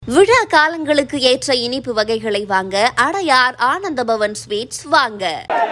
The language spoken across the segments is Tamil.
விழா காலங்களுக்கு ஏற்ற இனிப்பு வகைகளை வாங்க அடையார் ஆனந்தபவன் ஸ்வீட்ஸ் வாங்க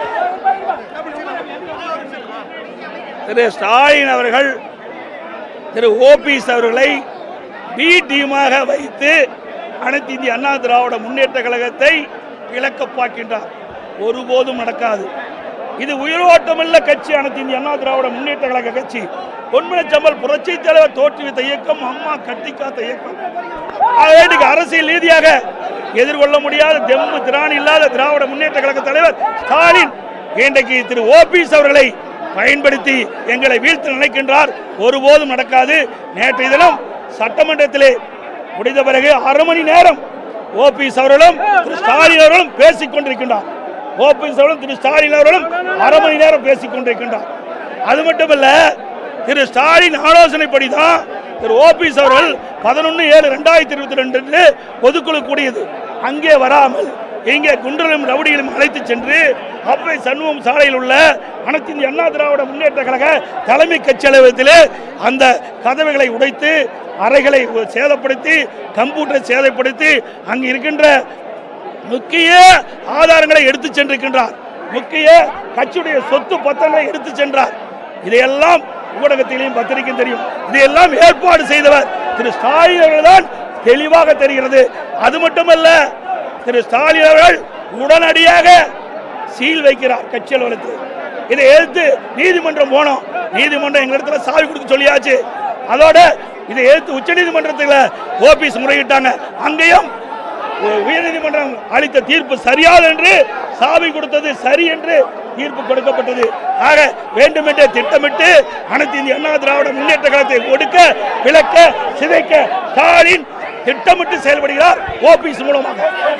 திரு ஸ்டாலின் அவர்கள் திரு ஓபிஎஸ் அவர்களை பி டீமாக வைத்து அனைத்து இந்திய அண்ணா திராவிட முன்னேற்ற கழகத்தை இழக்கப் பார்க்கின்றார் ஒருபோதும் நடக்காது இது உயிரோட்டமுள்ள கட்சி அனைத்து இந்திய அண்ணா திராவிட முன்னேற்ற கழக கட்சி பொன்மனச்சம்பல் புரட்சி தலைவர் தோற்றுவித்த இயக்கம் அம்மா கட்டி காத்த இயக்கம் ஆகவே இன்னைக்கு அரசியல் ரீதியாக எதிர்கொள்ள முடியாத தெம்பு திராணி இல்லாத திராவிட முன்னேற்ற கழக தலைவர் ஸ்டாலின் இன்றைக்கு திரு ஓபிஎஸ் அவர்களை பயன்படுத்தி எங்களை வீழ்த்த நினைக்கின்றார் ஒருபோதும் நடக்காது நேற்றைய தினம் சட்டமன்றத்திலே முடிந்த பிறகு அரை மணி நேரம் ஓபிஎஸ் அவர்களும் திரு ஸ்டாலின் அவர்களும் பேசிக் கொண்டிருக்கின்றார் ஓபிஎஸ் அவர்களும் திரு ஸ்டாலின் அவர்களும் அரை மணி நேரம் பேசிக் கொண்டிருக்கின்றார் அது மட்டுமல்ல திரு ஸ்டாலின் ஆலோசனைப்படி தான் திரு ஓபிஎஸ் அவர்கள் பதினொன்று ஏழு ரெண்டாயிரத்தி இருபத்தி ரெண்டு பொதுக்குழு கூடியது அங்கே வராமல் இங்கே குண்டலும் ரவுடிகளும் அழைத்து சென்று அப்பை சண்முகம் சாலையில் உள்ள அனைத்து இந்திய அண்ணா திராவிட முன்னேற்ற கழக தலைமை கட்சி அலுவலகத்தில் அந்த கதவுகளை உடைத்து அறைகளை சேதப்படுத்தி கம்ப்யூட்டரை சேதப்படுத்தி அங்கு இருக்கின்ற முக்கிய ஆதாரங்களை எடுத்து சென்றிருக்கின்றார் முக்கிய கட்சியுடைய சொத்து பத்திரங்களை எடுத்து சென்றார் இதையெல்லாம் ஊடகத்திலையும் பத்திரிகையும் தெரியும் இதையெல்லாம் ஏற்பாடு செய்தவர் திரு ஸ்டாலின் அவர்கள் தான் தெளிவாக தெரிகிறது அது மட்டுமல்ல திரு ஸ்டாலின் அவர்கள் உடனடியாக சீல் வைக்கிறார் கட்சி அலுவலகத்தில் இதை எதிர்த்து நீதிமன்றம் போனோம் நீதிமன்றம் எங்க இடத்துல சாவி கொடுக்க சொல்லியாச்சு அதோட இதை எதிர்த்து உச்ச நீதிமன்றத்தில் ஓபிஎஸ் முறையிட்டாங்க அங்கேயும் உயர்நீதிமன்றம் அளித்த தீர்ப்பு சரியாது என்று சாவி கொடுத்தது சரி என்று தீர்ப்பு கொடுக்கப்பட்டது ஆக வேண்டுமென்றே திட்டமிட்டு அனைத்து இந்திய அண்ணா திராவிட முன்னேற்ற கழகத்தை ஒடுக்க விளக்க சிதைக்க ஸ்டாலின் திட்டமிட்டு செயல்படுகிறார் ஓபிஎஸ் மூலமாக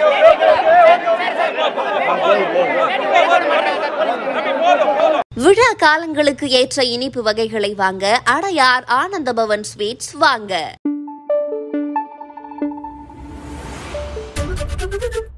விழா காலங்களுக்கு ஏற்ற இனிப்பு வகைகளை வாங்க அடையார் ஆனந்தபவன் ஸ்வீட்ஸ் வாங்க